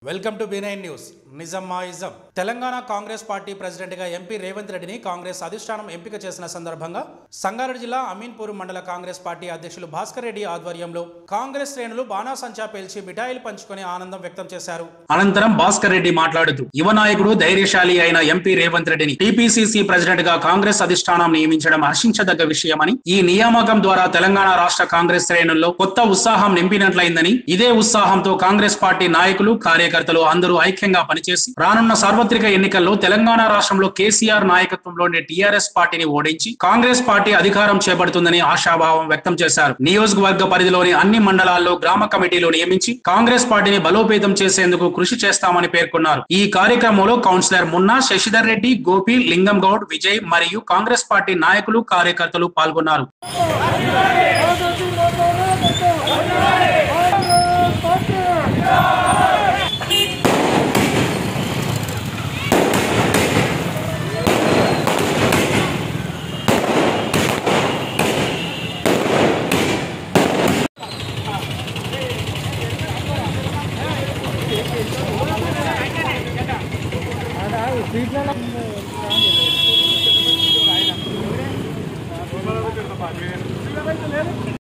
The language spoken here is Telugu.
welcome to B nine news నిజం మా ism Telangana Congress party president గా ఎంపీ రేవంత్ రెడ్డిని కాంగ్రెస్ అధిష్టానం ఎంపిక చేసిన సందర్భంగా సంగారెడ్డి జిల్లా అమీన్పూర్ మండల కాంగ్రెస్ పార్టీ అధ్యక్షులు భాస్కర్ రెడ్డి ఆధ్వర్యంలో కాంగ్రెస్ శ్రేణులు బాణాసంచా పేల్చి మిఠాయిలు పంచుకొని ఆనందం వ్యక్తం చేశారు అనంతరం భాస్కర్ రెడ్డి మాట్లాడుతూ యువ నాయకుడు ధైర్యశాలి అయిన ఎంపీ రేవంత్ రెడ్డిని టీపీసీసీ ప్రెసిడెంట్ గా కాంగ్రెస్ అధిష్టానం నియమించడం హర్షించదగ్గ విషయమని ఈ నియామకం ద్వారా తెలంగాణ రాష్ట్ర కాంగ్రెస్ శ్రేణుల్లో కొత్త ఉత్సాహం నింపినట్లయిందని ఇదే ఉత్సాహంతో కాంగ్రెస్ పార్టీ నాయకులు కార్యకర్తలు అందరూ ఐక్యంగా పనిచేసి రానున్న సార్వత్రిక ఎన్నికల్లో తెలంగాణ రాష్ట్రంలో కేసీఆర్ నాయకత్వంలోని టీఆర్ఎస్ పార్టీని ఓడించి కాంగ్రెస్ పార్టీ అధికారం చేపడుతుందని ఆశాభావం వ్యక్తం చేశారు నియోజకవర్గ పరిధిలోని అన్ని మండలాల్లో గ్రామ కమిటీలు నియమించి కాంగ్రెస్ పార్టీని బలోపేతం చేసేందుకు కృషి చేస్తామని పేర్కొన్నారు ఈ కార్యక్రమంలో కౌన్సిలర్ మున్నా శశిధర్ రెడ్డి గోపి లింగం గౌడ్ విజయ్ మరియు కాంగ్రెస్ పార్టీ నాయకులు కార్యకర్తలు పాల్గొన్నారు